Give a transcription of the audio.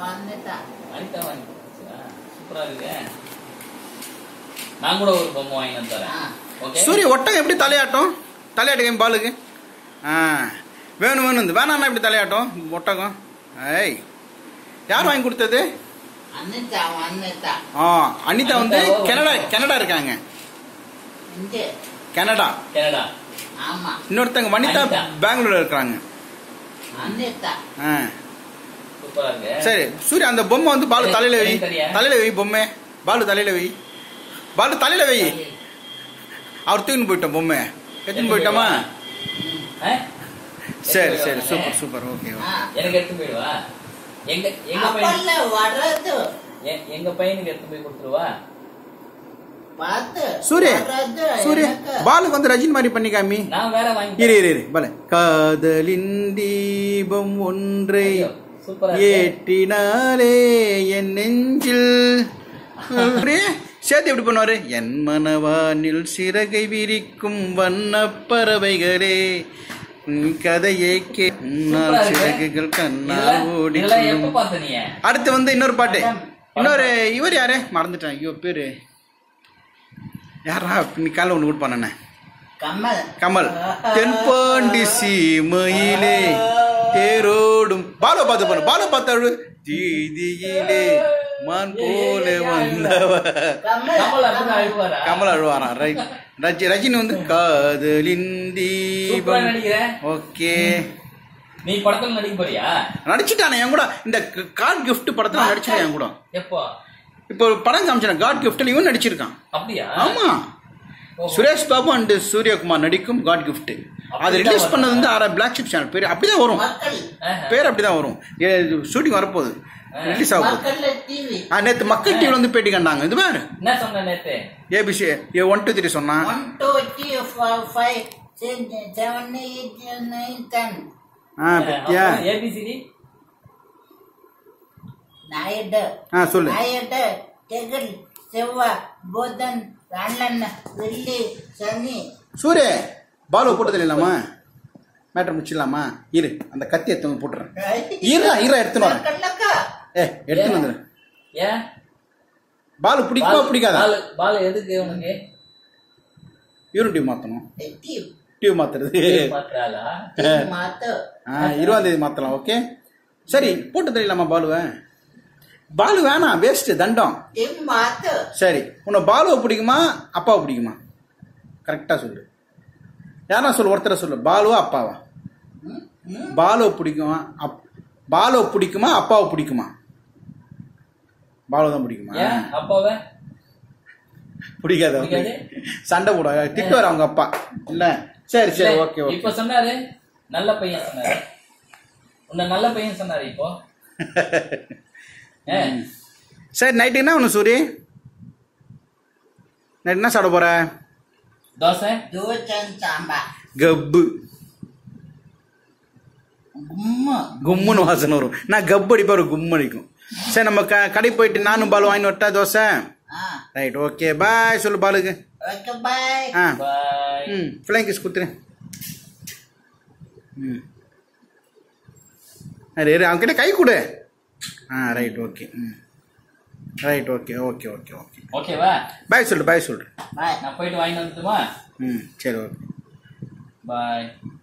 வந்துட்டா அனிதா வாங்கி கொடுத்துச்சா? சூப்பரா இருக்கு நான் கூட ஒரு பொம்மை வாங்கி வந்து தரேன் ஆ. ஓகே சூரிய ஒட்டகம் எப்படி தலையாட்டம் தலையாட்டுங்க பாலுக்கு ஆ வேணும் வேணும் இந்த வேணாண்ணா எப்படி தலையாட்டம் ஒட்டகம் ஐய் யார் வாங்கி கொடுத்தது வந்துட்டா வந்துட்டா ஆ அனிதா வந்து கனடா கனடா இருக்காங்க இங்க கனடா கனடா ஆமா இன்னொருத்தங்க வனிதா அனிதா. பெங்களூர்ல இருக்கிறாங்க வந்துட்டா ஆ சூப்பரா இருக்கு சரி சூர்யா அந்த பொம்மை வந்து பாலு ஏய், தலையில வை எனக்கு தெரியா? தலையில வை பொம்மை பாலு தலையில வை பாலு தலையில வை அவர் தூக்கின்னு போயிட்டோம் பொம்மை எடுத்துன்னு போயிட்டோமா ஆ? சரி எடுத்து சரி போயிடுவா. சூப்பர் சூப்பர் ஓகே ஆ. எனக்கு எடுத்து போயிடுவா எங்க எங்க பையன் அப்பல்ல வர்றது எ- எங்க பையனுக்கு எடுத்து போய் கொடுத்துருவா பார்த்து சூரிய வர்றது சூரிய எனக்கு. பாலுக்கு வந்து ரஜினி மாதிரி பண்ணி காமி நான் வேற வாங்கி இரு இரு இரு பல காதலின் தீபம் ஒன்றை ஐயோ, சூப்பரா இருக்கு. ஏற்றினாலே என் நெஞ்சில் அப்படியே சேர்த்து எப்படி பண்ணுவாரு என் மனவானில் சிறகை விரிக்கும் வண்ணப் பறவைகளே உன் கதையை கே உன்னால் சூப்பரா இருக்கு. சிறகுகள் கண்ணால் இதெல்லாம் ஓடி இதெல்லாம் எப்ப செல்லும். பார்த்த நீ அடுத்து வந்து இன்னொரு பாட்டு அதான் இன்னொரு இவர் யாரு மறந்துட்டேன் ஐயோ பேரு யாரா நீ காலைல ஒன்று கூட பண்ணனே கமல் கமல் தென்பாண்டி சீமையிலே தேரோடும் பாலோ பார்த்து பாரு பாலோ பார்த்தாரு தீதியிலே மான் போல வந்தவ கமல் கமல் அப்படிதான் அழுவாரா கமல் அழுவாராம் ரைட் ரஜி ரஜினி வந்து காதலின் சூப்பரா தீபம் நடிக்கிற ஓகே நீ படத்துல நடிக்க போறியா நடிச்சுட்டானே என் கூட இந்த காட் கிஃப்ட் படத்துல நடிச்சிருக்கேன் என் கூட எப்போ இப்போ ஒரு படம் காமிச்சேன் காட் கிஃப்ட்ல இவன் நடிச்சிருக்கான் அப்படியா ஆமா ஓஹோ. சுரேஷ் பாபு அண்ட் சூரியகுமார் நடிக்கும் காட் கிஃப்ட் அது ரிலீஸ் பண்ணது வந்து ஆறா பிளாக் ஷிப் சேனல் பேர் அப்படிதான் வரும் மக்கள் ஆஹா. பேர் அப்படிதான் வரும் ஷூட்டிங் வரப்போகுது ரிலீஸ் ஆக போகுது மக்கள்ல டிவி ஆ, நேத்து மக்கள் டிவில வந்து பேட்டி கண்டாங்க இது பாரு என்ன சொன்ன நேத்து ABC A one two three சொன்னான் one two three four five six seven eight nine ten ஆ பத்தியா ஏபிசிடி ஞாயிறு ஆ சொல்லு ஞாயிறு திங்கள் செவ்வாய் புதன் வியாழன் வெள்ளி சனி சூரிய பாலு போட்டு தெரியலாமா மேட்டர் முடிச்சிடலாமா இரு அந்த கத்தி எடுத்து வந்து போட்டுறேன் இருடா, இருடா, எடுத்துன்னு வரேன். கண்ணக்கா ஏ எடுத்துன்னு வந்துரு ஏன் பாலு பிடிக்குமா பால் பிடிக்காதா பால் பால் எதுக்கு உனக்கு யூரின் டியூப் மாற்றணும் டிவி டியூப் மாத்துறது மாத்திராளா மாத்து ஆ இருபதாம் தேதி மாத்தலாம் ஓகே சரி போட்டு தெரியலாமா பாலுவை பாலு வேணாம் வேஸ்ட் தண்டம் டிவி மாத்து சரி உன்னை பாலுவை பிடிக்குமா அப்பாவை பிடிக்குமா கரெக்டா சொல்லு யாரா சொல்லு ஒருத்தர சொல்லு பாலுவா அப்பாவா ம், ம். பாலுவை பிடிக்குமா அப் பாலுவை பிடிக்குமா அப்பாவை பிடிக்குமா பாலு தான் பிடிக்குமா ஏன் அப்பாவை பிடிக்காது பிடிக்காது? சண்டை போட திட்டுவார் அவங்க அப்பா இல்ல சரி சரி இல்ல, ஓகே ஓகே இப்ப சொன்னாரு நல்ல பையன் சொன்னாரு உன்னை நல்ல பையன் சொன்னாரு இப்போ ஏ, சரி நைட்டு என்ன ஒன்று சூரி நைட் என்ன சாப்பிட போற தோசை தூச்சன் சாம்பார் கப்பு கும்மு கும்முன்னு வாசனை வரும் நான் கப்பு அடிப்பா ஒரு கும்மு அடிக்கும் சரி நம்ம க கடை போயிட்டு நானும் பால் வாங்கி வரட்டா தோசை ஆ ரைட் ஓகே பாய் சொல்லு பாலுக்கு ஓகே பாய் ஆ பாய் ம் ஃப்ளைங் கிஸ் கொடுத்துரு ம் சரி இரு, அவன்கிட்ட கை கொடு ஆ ரைட் ஓகே ம் right okay okay okay okay ஓகேவா பாய் சொல்லு பாய் சொல்லு பாய் நான் போயிட்டு வாங்கிட்டு வந்துட்டுமா ம் சரி ஓகே பாய்